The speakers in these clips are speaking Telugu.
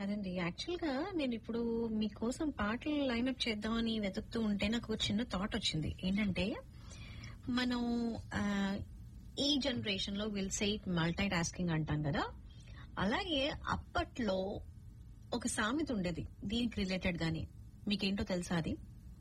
అదండి యాక్చువల్ గా నేను ఇప్పుడు మీకోసం పాటలు లైన్అప్ చేద్దామని వెతుకుతూ ఉంటే నాకు ఒక చిన్న థాట్ వచ్చింది ఏంటంటే మనం ఆ, ఈ జనరేషన్ లో విల్ సే మల్టీ టాస్కింగ్ అంటాం కదా అలాగే అప్పట్లో ఒక సామెత ఉండేది దీనికి రిలేటెడ్ గానే మీకేంటో తెలుసా అది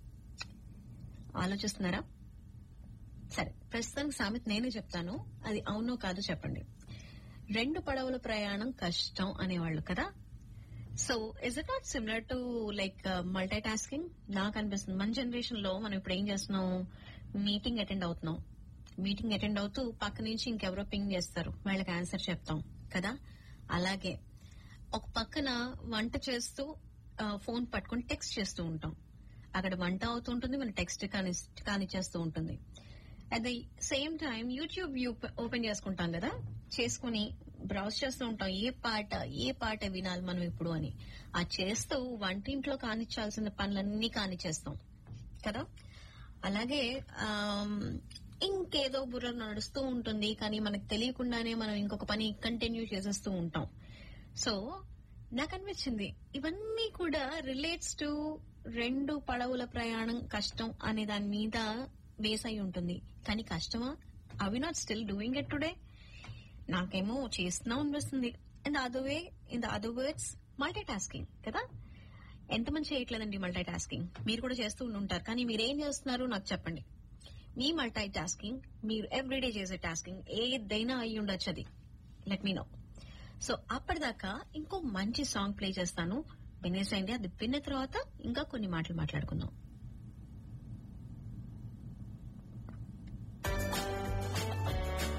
ఆలోచిస్తున్నారా సరే ప్రస్తుతానికి సామెత నేనే చెప్తాను అది అవునో కాదో చెప్పండి రెండు పడవల ప్రయాణం కష్టం అనేవాళ్ళు కదా so is it not similar to like multi tasking నాకు అనిపిస్తుంది మన జనరేషన్ లో మనం ఇప్పుడు ఏం చేస్తున్నాం మీటింగ్ అటెండ్ అవుతున్నాం మీటింగ్ అటెండ్ అవుతూ పక్క నుంచి ఇంకెవరో పింగ్ చేస్తారు వాళ్ళకి ఆన్సర్ చెప్తాం కదా అలాగే ఒక పక్కన వంట చేస్తూ ఫోన్ పట్టుకుని టెక్స్ట్ చేస్తూ ఉంటాం అక్కడ వంట అవుతుంటుంది మన టెక్స్ట్ కాని కానిచ్చేస్తూ ఉంటుంది at the same time YouTube open చేసుకుంటాం కదా చేసుకుని బ్రౌజ్ చేస్తూ ఉంటాం ఏ పాట ఏ పాట వినాలి మనం ఇప్పుడు అని ఆ చేస్తూ వంటింట్లో కానిచ్చాల్సిన పనులన్నీ కానిచ్చేస్తాం కదా అలాగే ఆమ్, ఇంకేదో బుర్ర నడుస్తూ ఉంటుంది కానీ మనకు తెలియకుండానే మనం ఇంకొక పని కంటిన్యూ చేసేస్తూ ఉంటాం సో నాకు అనిపించింది ఇవన్నీ కూడా రిలేట్స్ టు రెండు పడవుల ప్రయాణం కష్టం అనే దాని మీద బేస్ అయి ఉంటుంది కానీ కష్టమా అవి not still doing it today నాకేమో చేస్తున్నాం అనిపిస్తుంది and other way in the other words multi tasking కదా ఎంతమంది చేయట్లేదండి మల్టీ టాస్కింగ్ మీరు కూడా చేస్తూ ఉంటారు కానీ మీరు ఏం చేస్తున్నారు నాకు చెప్పండి మీ మల్టీ టాస్కింగ్ మీరు ఎవ్రీడే చేసే టాస్కింగ్ ఏదైనా అయి ఉండొచ్చు అది లెట్ మీ నో సో అప్పటిదాకా ఇంకో మంచి సాంగ్ ప్లే చేస్తాను వినేసేయండి అది విన్న తర్వాత ఇంకా కొన్ని మాటలు మాట్లాడుకుందాం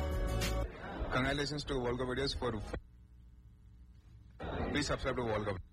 Congratulations to Volga Videos for. Please subscribe to Volga.